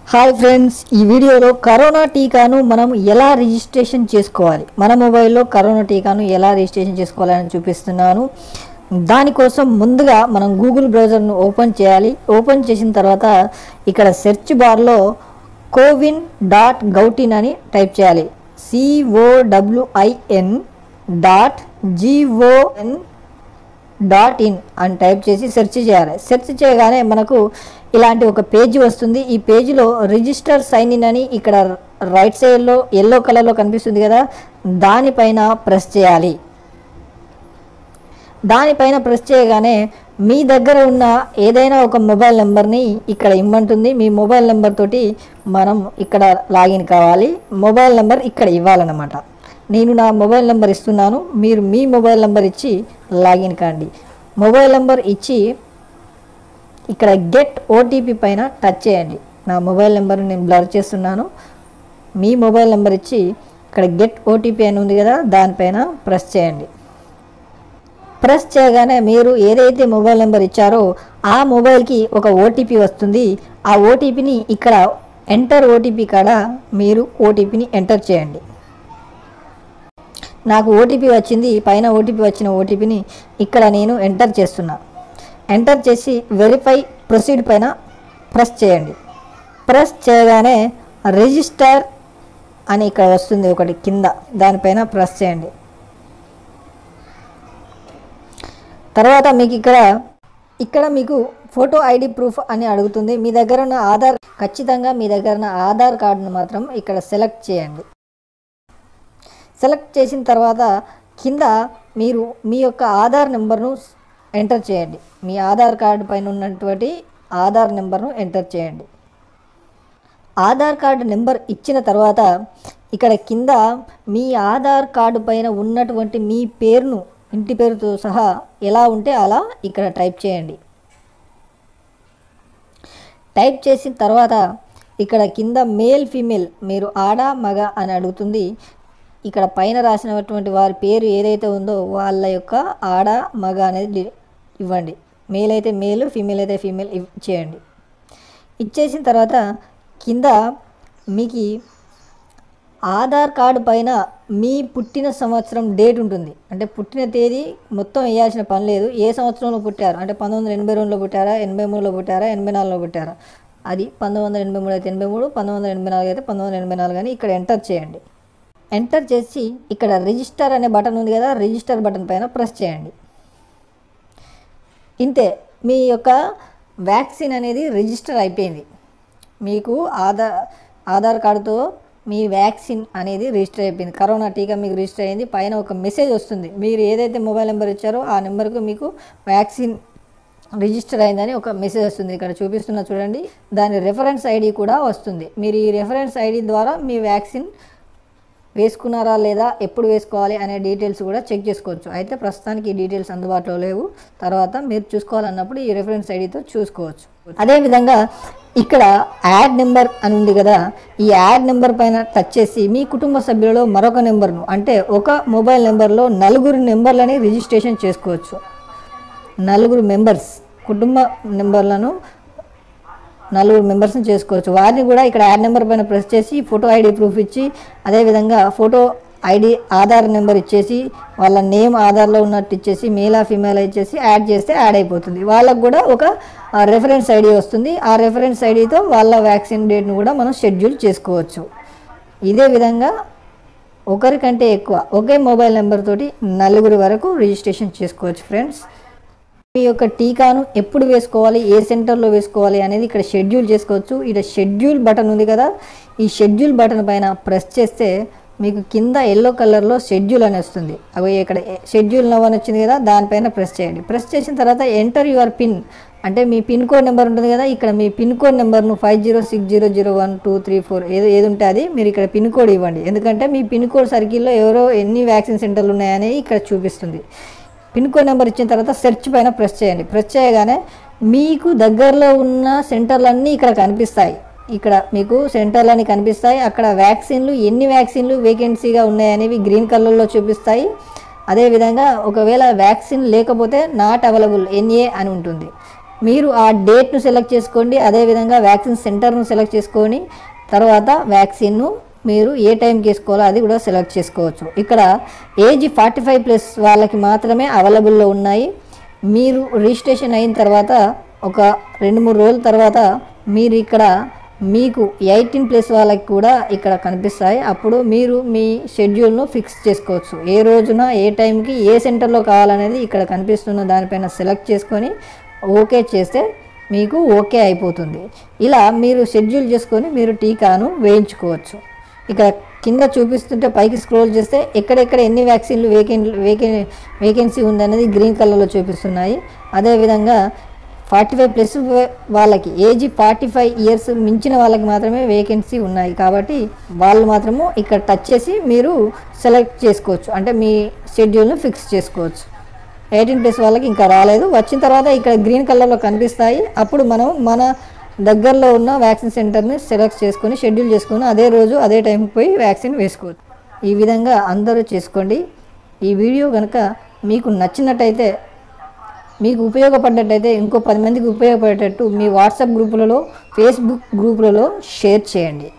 hi friends ఈ వీడియోలో corona టీకాను మనం ఎలా రిజిస్ట్రేషన్ చేసుకోవాలి మన మొబైల్లో కరోనా టీకాను ఎలా రిజిస్ట్రేషన్ చేసుకోవాలని చూపిస్తున్నాను దానికోసం ముందుగా మనం గూగుల్ బ్రౌజర్ను ఓపెన్ చేయాలి ఓపెన్ చేసిన తర్వాత ఇక్కడ సెర్చ్ బార్లో కోవిన్ డాట్ గౌటిన్ అని టైప్ చేయాలి C O W I N dot G O N dot in అని టైప్ చేసి సెర్చ్ చేయాలి సెర్చ్ చేయగానే మనకు ఇలాంటి ఒక పేజీ వస్తుంది ఈ పేజీలో రిజిస్టర్ సైన్ ఇన్ అని ఇక్కడ రైట్ సైడ్లో ఎల్లో కలర్లో కనిపిస్తుంది కదా దానిపైన ప్రెస్ చేయాలి దానిపైన ప్రెస్ చేయగానే మీ దగ్గర ఉన్న ఏదైనా ఒక మొబైల్ నెంబర్ని ఇక్కడ ఇమ్మంటుంది మీ మొబైల్ నెంబర్ తోటి మనం ఇక్కడ లాగిన్ కావాలి మొబైల్ నెంబర్ ఇక్కడ ఇవ్వాలన్నమాట నేను నా మొబైల్ నెంబర్ ఇస్తున్నాను మీరు మీ మొబైల్ నెంబర్ ఇచ్చి లాగిన్ కాండి మొబైల్ నెంబర్ ఇచ్చి ఇక్కడ గెట్ ఓటీపీ పైన టచ్ చేయండి నా మొబైల్ నెంబర్ నేను బ్లర్ చేస్తున్నాను మీ మొబైల్ నెంబర్ ఇచ్చి ఇక్కడ గెట్ ఓటీపీ అని ఉంది కదా దానిపైన ప్రెస్ చేయండి ప్రెస్ చేయగానే మీరు ఏదైతే మొబైల్ నెంబర్ ఇచ్చారో ఆ మొబైల్కి ఒక ఓటీపీ వస్తుంది ఆ ఓటీపీని ఇక్కడ ఎంటర్ ఓటీపీ కాడ మీరు ఓటీపీని ఎంటర్ చేయండి నాకు ఓటీపీ వచ్చింది పైన ఓటీపీ వచ్చిన ఓటీపీని ఇక్కడ నేను ఎంటర్ చేస్తున్నా ఎంటర్ చేసి వెరిఫై ప్రొసీడ్ పైన ప్రెస్ చేయండి ప్రెస్ చేయగానే రిజిస్టర్ అని ఇక్కడ వస్తుంది ఒకటి కింద దానిపైన ప్రెస్ చేయండి తర్వాత మీకు ఇక్కడ ఇక్కడ మీకు ఫోటో ఐడి ప్రూఫ్ అని అడుగుతుంది మీ దగ్గర ఉన్న ఆధార్ ఖచ్చితంగా మీ దగ్గర ఉన్న ఆధార్ కార్డును మాత్రం ఇక్కడ సెలెక్ట్ చేయండి సెలెక్ట్ చేసిన తర్వాత కింద మీరు మీ యొక్క ఆధార్ నెంబర్ను ఎంటర్ చేయండి మీ ఆధార్ కార్డు పైన ఉన్నటువంటి ఆధార్ నెంబర్ను ఎంటర్ చేయండి ఆధార్ కార్డు నెంబర్ ఇచ్చిన తర్వాత ఇక్కడ కింద మీ ఆధార్ కార్డు పైన ఉన్నటువంటి మీ పేరును ఇంటి పేరుతో సహా ఎలా ఉంటే అలా ఇక్కడ టైప్ చేయండి టైప్ చేసిన తర్వాత ఇక్కడ కింద మేల్ ఫీమేల్ మీరు ఆడ మగ అని అడుగుతుంది ఇక్కడ పైన రాసినటువంటి వారి పేరు ఏదైతే ఉందో వాళ్ళ యొక్క ఆడ మగ అనేది డి- ఇవ్వండి మేల్ అయితే మేలు ఫీమేల్ అయితే ఫీమేల్ ఇవ్ చేయండి ఇచ్చేసిన తర్వాత కింద మీకు ఆధార్ కార్డు పైన మీ పుట్టిన సంవత్సరం డేట్ ఉంటుంది అంటే పుట్టిన తేదీ మొత్తం వేయాల్సిన పని లేదు ఏ సంవత్సరంలో పుట్టారు అంటే పంతొమ్మిది వందల ఎనభై రెండులో పుట్టారా ఎనభై మూడులో పుట్టారా ఎనభై నాలుగులో పుట్టారా అది పంతొమ్మిది వందల ఎనభై మూడు అయితే ఎనభై మూడు పంతొమ్మిది వందల ఎనభై నాలుగు అయితే పంతొమ్మిది వందల ఎనభై నాలుగు అని ఇక్కడ ఎంటర్ చేయండి ఎంటర్ చేసి ఇక్కడ రిజిస్టర్ అనే బటన్ ఉంది కదా రిజిస్టర్ బటన్ పైన ప్రెస్ చేయండి ఇంతే మీ యొక్క వ్యాక్సిన్ అనేది రిజిస్టర్ అయిపోయింది మీకు ఆధార్ ఆధార్ కార్డుతో మీ వ్యాక్సిన్ అనేది రిజిస్టర్ అయిపోయింది కరోనా టీకా మీకు రిజిస్టర్ అయింది పైన ఒక మెసేజ్ వస్తుంది మీరు ఏదైతే మొబైల్ నెంబర్ ఇచ్చారో ఆ నెంబర్కు మీకు వ్యాక్సిన్ రిజిస్టర్ అయిందని ఒక మెసేజ్ వస్తుంది ఇక్కడ చూపిస్తున్నా చూడండి దాని రెఫరెన్స్ ఐడి కూడా వస్తుంది మీరు ఈ రెఫరెన్స్ ఐడి ద్వారా మీ వ్యాక్సిన్ వేసుకున్నారా లేదా ఎప్పుడు వేసుకోవాలి అనే డీటెయిల్స్ కూడా చెక్ చేసుకోవచ్చు అయితే ప్రస్తుతానికి ఈ డీటెయిల్స్ అందుబాటులో లేవు తర్వాత మీరు చూసుకోవాలన్నప్పుడు ఈ రెఫరెన్స్ ఐడితో చూసుకోవచ్చు అదేవిధంగా ఇక్కడ యాడ్ నెంబర్ అని ఉంది కదా ఈ యాడ్ నెంబర్ పైన టచ్ చేసి మీ కుటుంబ సభ్యులలో మరొక నెంబర్ను అంటే ఒక మొబైల్ నెంబర్లో నలుగురు నెంబర్లని రిజిస్ట్రేషన్ చేసుకోవచ్చు నలుగురు మెంబర్స్ కుటుంబ నెంబర్లను నలుగురు మెంబర్స్ని చేసుకోవచ్చు వారిని కూడా ఇక్కడ యాడ్ నెంబర్ పైన ప్రెస్ చేసి ఫోటో ఐడి ప్రూఫ్ ఇచ్చి అదేవిధంగా ఫోటో ఐడి ఆధార్ నెంబర్ ఇచ్చేసి వాళ్ళ నేమ్ ఆధార్లో ఉన్నట్టు ఇచ్చేసి మేలా ఫీమేల్ ఇచ్చేసి యాడ్ చేస్తే యాడ్ అయిపోతుంది వాళ్ళకు కూడా ఒక రెఫరెన్స్ ఐడి వస్తుంది ఆ రెఫరెన్స్ ఐడితో వాళ్ళ వ్యాక్సిన్ డేట్ను కూడా మనం షెడ్యూల్ చేసుకోవచ్చు ఇదే విధంగా ఒకరికంటే ఎక్కువ ఒకే మొబైల్ నెంబర్ తోటి నలుగురి వరకు రిజిస్ట్రేషన్ చేసుకోవచ్చు ఫ్రెండ్స్ మీ యొక్క టీకాను ఎప్పుడు వేసుకోవాలి ఏ సెంటర్లో వేసుకోవాలి అనేది ఇక్కడ షెడ్యూల్ చేసుకోవచ్చు ఇక్కడ షెడ్యూల్ బటన్ ఉంది కదా ఈ షెడ్యూల్ బటన్ పైన ప్రెస్ చేస్తే మీకు కింద ఎల్లో కలర్లో షెడ్యూల్ అని వస్తుంది అవి ఇక్కడ షెడ్యూల్ నవ్ అని వచ్చింది కదా దానిపైన ప్రెస్ చేయండి ప్రెస్ చేసిన తర్వాత ఎంటర్ యువర్ పిన్ అంటే మీ పిన్ కోడ్ నెంబర్ ఉంటుంది కదా ఇక్కడ మీ పిన్ కోడ్ నెంబర్ను five zero six zero zero one two three four ఏదో ఏది ఉంటే అది మీరు ఇక్కడ పిన్ కోడ్ ఇవ్వండి ఎందుకంటే మీ పిన్ కోడ్ సర్కిల్లో ఎవరో ఎన్ని వ్యాక్సిన్ సెంటర్లు ఉన్నాయని ఇక్కడ చూపిస్తుంది పిన్ కోడ్ నెంబర్ ఇచ్చిన తర్వాత సెర్చ్ పైన ప్రెస్ చేయండి ప్రెస్ చేయగానే మీకు దగ్గరలో ఉన్న సెంటర్లన్నీ ఇక్కడ కనిపిస్తాయి ఇక్కడ మీకు సెంటర్లని కనిపిస్తాయి అక్కడ వ్యాక్సిన్లు ఎన్ని వ్యాక్సిన్లు వేకెన్సీగా ఉన్నాయనేవి గ్రీన్ కలర్లో చూపిస్తాయి అదేవిధంగా ఒకవేళ వ్యాక్సిన్ లేకపోతే నాట్ అవైలబుల్ ఎన్ఏ అని ఉంటుంది మీరు ఆ డేట్ను సెలెక్ట్ చేసుకోండి అదేవిధంగా వ్యాక్సిన్ సెంటర్ను సెలెక్ట్ చేసుకొని తర్వాత వ్యాక్సిన్ను మీరు ఏ టైంకి వేసుకోవాలో అది కూడా సెలెక్ట్ చేసుకోవచ్చు ఇక్కడ ఏజ్ ఫార్టీ ఫైవ్ ప్లస్ వాళ్ళకి మాత్రమే అవైలబుల్లో ఉన్నాయి మీరు రిజిస్ట్రేషన్ అయిన తర్వాత ఒక రెండు మూడు రోజుల తర్వాత మీరు ఇక్కడ మీకు ఎయిటీన్ ప్లస్ వాళ్ళకి కూడా ఇక్కడ కనిపిస్తాయి అప్పుడు మీరు మీ షెడ్యూల్ను ఫిక్స్ చేసుకోవచ్చు ఏ రోజున ఏ టైంకి ఏ సెంటర్లో కావాలనేది ఇక్కడ కనిపిస్తున్న దానిపైన సెలెక్ట్ చేసుకొని ఓకే చేస్తే మీకు ఓకే అయిపోతుంది ఇలా మీరు షెడ్యూల్ చేసుకొని మీరు టీకాను వేయించుకోవచ్చు ఇక్కడ కింద చూపిస్తుంటే పైకి స్క్రోల్ చేస్తే ఎక్కడెక్కడ ఎన్ని వ్యాక్సిన్లు వేకెన్ వేకెన్ వేకెన్సీ ఉందనేది గ్రీన్ కలర్లో చూపిస్తున్నాయి అదేవిధంగా ఫార్టీ ఫైవ్ ప్లస్ వాళ్ళకి ఏజ్ ఫార్టీ ఫైవ్ ఇయర్స్ మించిన వాళ్ళకి మాత్రమే వేకెన్సీ ఉన్నాయి కాబట్టి వాళ్ళు మాత్రము ఇక్కడ టచ్ చేసి మీరు సెలెక్ట్ చేసుకోవచ్చు అంటే మీ షెడ్యూల్ను ఫిక్స్ చేసుకోవచ్చు ఎయిటీన్ ప్లస్ వాళ్ళకి ఇంకా రాలేదు వచ్చిన తర్వాత ఇక్కడ గ్రీన్ కలర్లో కనిపిస్తాయి అప్పుడు మనం మన దగ్గరలో ఉన్న వ్యాక్సిన్ సెంటర్ని సెలెక్ట్ చేసుకొని షెడ్యూల్ చేసుకొని అదే రోజు అదే టైంకి పోయి వ్యాక్సిన్ వేసుకోవచ్చు ఈ విధంగా అందరూ చేసుకోండి ఈ వీడియో కనుక మీకు నచ్చినట్టయితే మీకు ఉపయోగపడ్డట్టయితే ఇంకో పది మందికి ఉపయోగపడేటట్టు మీ వాట్సాప్ గ్రూపులలో ఫేస్బుక్ గ్రూపులలో షేర్ చేయండి